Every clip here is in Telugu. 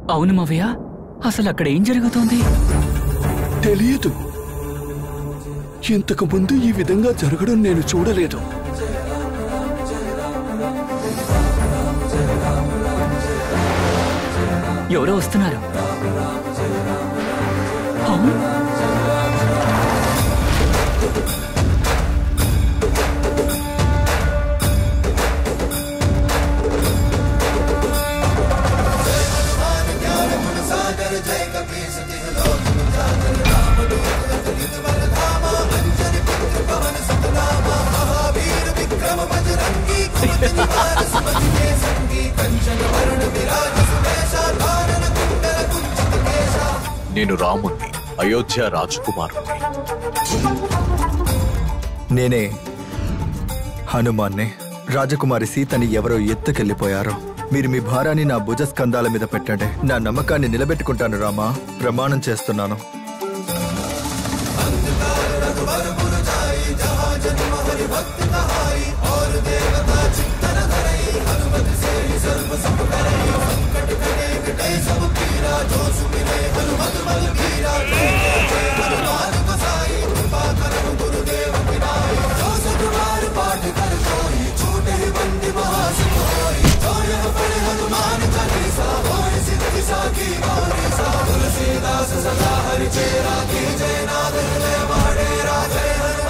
అవును మావయ్య అసలు అక్కడ ఏం జరుగుతోంది తెలియదు ఇంతకు ముందు ఈ విధంగా జరగడం నేను చూడలేదు ఎవరో వస్తున్నారు అవును నేను రాముణ్ణి అయోధ్య రాజకుమారుణ్ణి నేనే హనుమాన్నే రాజకుమారి సీతని ఎవరో ఎత్తుకెళ్లిపోయారో మీరు మీ భారాన్ని నా భుజస్కంధాల మీద పెట్టండి నా నమ్మకాన్ని నిలబెట్టుకుంటాను రామా ప్రమాణం చేస్తున్నాను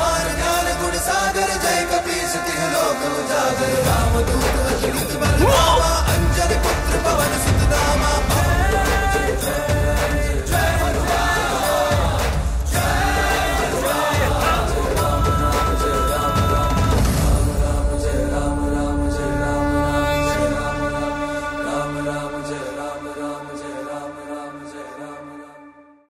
Whoa!